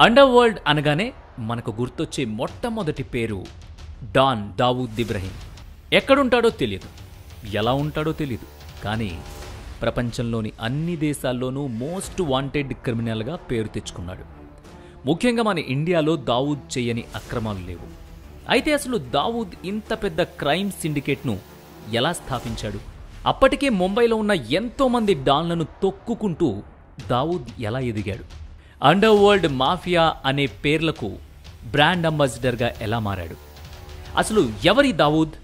under world అనగానే మనకు గుర్తొచ్చే మొట్టమొదటి పేరు డాన్ దావూద్ ఇబ్రహీం ఎక్కడుంటాడో తెలియదు ఎలా ఉంటాడో తెలియదు కానీ ప్రపంచంలోని అన్ని దేశాల్లోనూ మోస్ట్ వాంటెడ్ క్రిమినల్గా పేరు తెచ్చుకున్నాడు ముఖ్యంగా మన ఇండియాలో దావూద్ చేయని అక్రమాలు లేవు అయితే అసలు దావూద్ ఇంత పెద్ద క్రైమ్ సిండికేట్ను ఎలా స్థాపించాడు అప్పటికే ముంబైలో ఉన్న ఎంతో మంది డాన్లను తొక్కుకుంటూ దావూద్ ఎలా ఎదిగాడు అండర్ వరల్డ్ మాఫియా అనే పేర్లకు బ్రాండ్ అంబాసిడర్గా ఎలా మారాడు అసలు ఎవరి దావూద్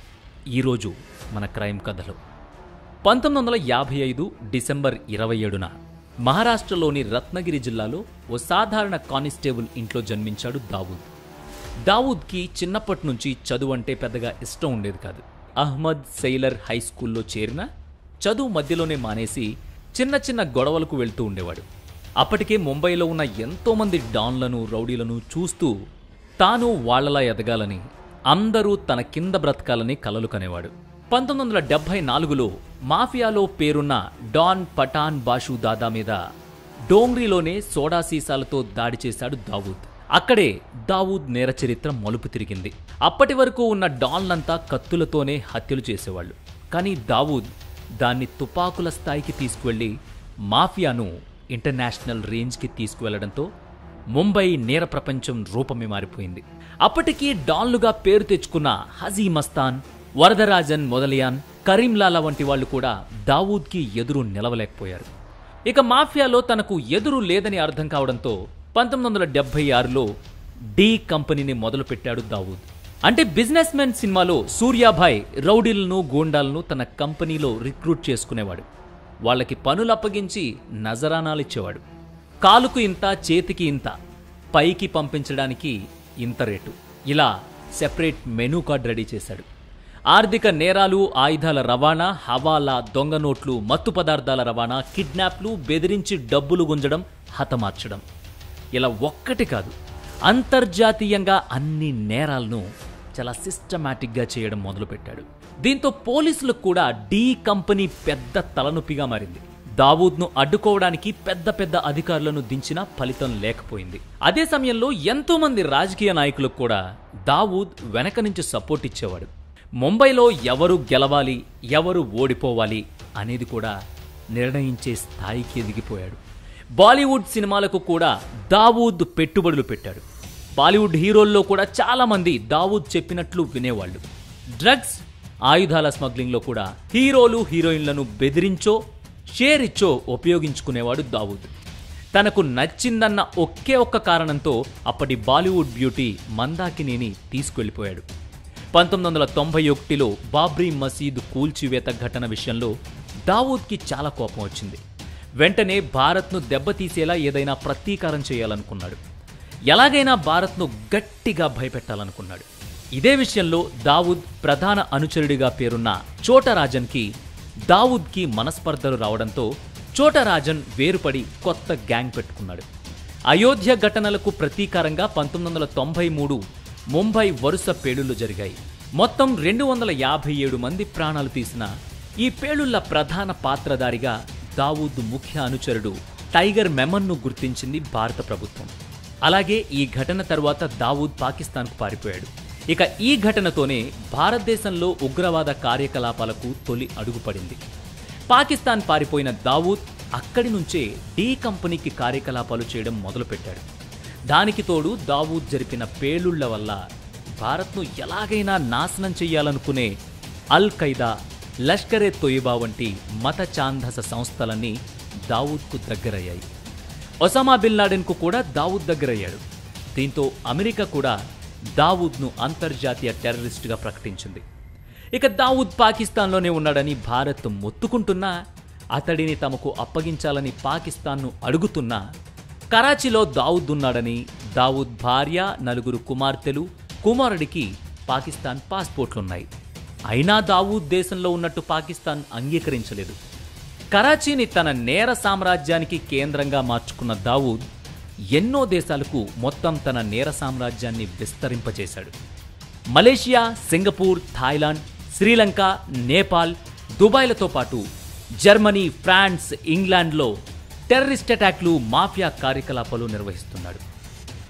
ఈరోజు మన క్రైమ్ కథలో పంతొమ్మిది వందల యాభై ఐదు డిసెంబర్ ఇరవై ఏడున మహారాష్ట్రలోని రత్నగిరి జిల్లాలో ఓ సాధారణ కానిస్టేబుల్ ఇంట్లో జన్మించాడు దావూద్ దావూద్కి చిన్నప్పటి నుంచి చదువు అంటే పెద్దగా ఇష్టం ఉండేది కాదు అహ్మద్ సెయిలర్ హై స్కూల్లో చేరిన చదువు మధ్యలోనే మానేసి చిన్న చిన్న గొడవలకు వెళ్తూ ఉండేవాడు అప్పటికే ముంబైలో ఉన్న ఎంతో మంది డాన్లను రౌడీలను చూస్తూ తాను వాళ్లలా ఎదగాలని అందరూ తన కింద బ్రతకాలని కలలు కనేవాడు పంతొమ్మిది వందల డెబ్బై నాలుగులో మాఫియాలో పేరున్న డాన్ పఠాన్ బాషు దాదా మీద డోంగ్రీలోనే సోడా సీసాలతో దాడి చేశాడు దావూద్ అక్కడే దావూద్ నేర చరిత్ర మలుపు తిరిగింది అప్పటి వరకు ఉన్న డాన్లంతా కత్తులతోనే హత్యలు చేసేవాళ్ళు కానీ దావూద్ దాన్ని తుపాకుల స్థాయికి తీసుకువెళ్లి మాఫియాను ఇంటర్నేషనల్ రేంజ్కి తీసుకువెళ్లడంతో ముంబై నేర ప్రపంచం రూపమే మారిపోయింది అప్పటికీ డాన్లుగా పేరు తెచ్చుకున్న హజీ మస్తాన్ వరదరాజన్ మొదలియాన్ కరీంలాలా వంటి వాళ్ళు కూడా దావూద్కి ఎదురు నిలవలేకపోయారు ఇక మాఫియాలో తనకు ఎదురు లేదని అర్థం కావడంతో పంతొమ్మిది వందల డెబ్బై ఆరులో డి కంపెనీని మొదలుపెట్టాడు దావూద్ అంటే బిజినెస్ మ్యాన్ సినిమాలో సూర్యాభాయ్ రౌడీలను గూండాలను తన కంపెనీలో రిక్రూట్ చేసుకునేవాడు వాళ్ళకి పనులు అప్పగించి నజరానాలిచ్చేవాడు కాలుకు ఇంత చేతికి ఇంత పైకి పంపించడానికి ఇంత రేటు ఇలా సెపరేట్ మెనూ కార్డ్ రెడీ చేశాడు ఆర్థిక నేరాలు ఆయుధాల రవాణా హవాలా దొంగ నోట్లు మత్తు పదార్థాల రవాణా కిడ్నాప్లు బెదిరించి డబ్బులు గుంజడం హతమార్చడం ఇలా ఒక్కటి కాదు అంతర్జాతీయంగా అన్ని నేరాలను చాలా సిస్టమాటిక్గా చేయడం మొదలుపెట్టాడు దీంతో పోలీసులకు కూడా డి కంపెనీ పెద్ద తలనొప్పిగా మారింది దావూద్ను అడ్డుకోవడానికి పెద్ద పెద్ద అధికారులను దించినా ఫలితం లేకపోయింది అదే సమయంలో ఎంతో మంది రాజకీయ నాయకులకు కూడా దావూద్ వెనక నుంచి సపోర్ట్ ఇచ్చేవాడు ముంబైలో ఎవరు గెలవాలి ఎవరు ఓడిపోవాలి అనేది కూడా నిర్ణయించే స్థాయికి ఎదిగిపోయాడు బాలీవుడ్ సినిమాలకు కూడా దావూద్ పెట్టుబడులు పెట్టాడు బాలీవుడ్ హీరోల్లో కూడా చాలా మంది దావూద్ చెప్పినట్లు వినేవాళ్ళు డ్రగ్స్ ఆయుధాల స్మగ్లింగ్లో కూడా హీరోలు హీరోయిన్లను బెదిరించో షేర్ ఇచ్చో ఉపయోగించుకునేవాడు దావూద్ తనకు నచ్చిందన్న ఒకే ఒక్క కారణంతో అప్పటి బాలీవుడ్ బ్యూటీ మందాకినేని తీసుకెళ్లిపోయాడు పంతొమ్మిది వందల తొంభై ఒకటిలో బాబ్రీ మసీద్ కూల్చివేత ఘటన విషయంలో దావూద్కి చాలా కోపం వచ్చింది వెంటనే భారత్ను దెబ్బతీసేలా ఏదైనా ప్రతీకారం చేయాలనుకున్నాడు ఎలాగైనా భారత్ను గట్టిగా భయపెట్టాలనుకున్నాడు ఇదే విషయంలో దావూద్ ప్రధాన అనుచరుడిగా పేరున్న చోటరాజన్కి దావూద్కి మనస్పర్ధలు రావడంతో చోటరాజన్ వేరుపడి కొత్త గ్యాంగ్ పెట్టుకున్నాడు అయోధ్య ఘటనలకు ప్రతీకారంగా పంతొమ్మిది వందల తొంభై మూడు ముంబై వరుస పేలుళ్లు జరిగాయి మొత్తం రెండు వందల యాభై ఏడు మంది ప్రాణాలు తీసిన ఈ పేలుళ్ల ప్రధాన పాత్రధారిగా దావూద్ ముఖ్య అనుచరుడు టైగర్ మెమన్ను గుర్తించింది భారత ప్రభుత్వం అలాగే ఈ ఘటన తరువాత దావూద్ పాకిస్తాన్కు పారిపోయాడు ఇక ఈ ఘటనతోనే భారతదేశంలో ఉగ్రవాద కార్యకలాపాలకు తొలి అడుగుపడింది పాకిస్తాన్ పారిపోయిన దావూద్ అక్కడి నుంచే డి కంపెనీకి కార్యకలాపాలు చేయడం మొదలుపెట్టాడు దానికి తోడు దావూద్ జరిపిన పేలుళ్ల వల్ల భారత్ను ఎలాగైనా నాశనం చెయ్యాలనుకునే అల్ ఖైదా లష్కరే తొయిబా వంటి మత ఛాందస సంస్థలన్నీ దావూద్కు దగ్గరయ్యాయి ఒసామా బిన్ లాడెన్కు కూడా దావూద్ దగ్గరయ్యాడు దీంతో అమెరికా కూడా దావూద్ను అంతర్జాతీయ టెర్రరిస్టుగా ప్రకటించింది ఇక దావూద్ పాకిస్తాన్లోనే ఉన్నాడని భారత్ మొత్తుకుంటున్నా అతడిని తమకు అప్పగించాలని పాకిస్తాన్ను అడుగుతున్నా కరాచీలో దావూద్ ఉన్నాడని దావూద్ భార్య నలుగురు కుమార్తెలు కుమారుడికి పాకిస్తాన్ పాస్పోర్ట్లున్నాయి అయినా దావూద్ దేశంలో ఉన్నట్టు పాకిస్తాన్ అంగీకరించలేదు కరాచీని తన నేర సామ్రాజ్యానికి కేంద్రంగా మార్చుకున్న దావూద్ ఎన్నో దేశాలకు మొత్తం తన నేర సామ్రాజ్యాన్ని విస్తరింపచేశాడు Malaysia Singapore Thailand Sri Lanka Nepal దుబాయ్లతో పాటు జర్మనీ ఫ్రాన్స్ ఇంగ్లాండ్లో టెర్రరిస్ట్ అటాక్లు మాఫియా కార్యకలాపాలు నిర్వహిస్తున్నాడు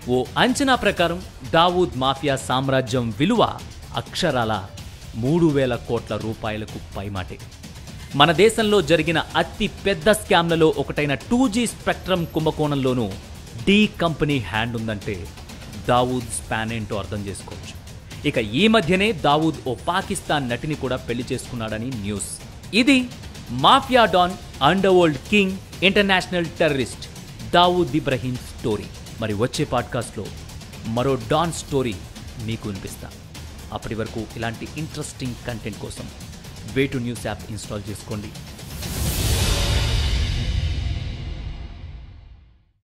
ఓ అంచనా ప్రకారం దావూద్ మాఫియా సామ్రాజ్యం విలువ అక్షరాల మూడు వేల కోట్ల రూపాయలకు పైమాటే మన దేశంలో జరిగిన అతి పెద్ద స్కామ్లలో ఒకటైన టూ జీ స్పెక్ట్రమ్ కుంభకోణంలోనూ డీ కంపెనీ హ్యాండ్ ఉందంటే దావూద్ స్పాన్ ఏంటో అర్థం చేసుకోవచ్చు ఇక ఈ మధ్యనే దావూద్ ఓ పాకిస్తాన్ నటిని కూడా పెళ్లి చేసుకున్నాడని న్యూస్ ఇది mafia don underworld king international terrorist Dawood Ibrahim story మరి వచ్చే పాడ్కాస్ట్లో మరో డాన్ స్టోరీ మీకు వినిపిస్తా అప్పటి వరకు ఇలాంటి ఇంట్రెస్టింగ్ కంటెంట్ కోసం way to news app install చేసుకోండి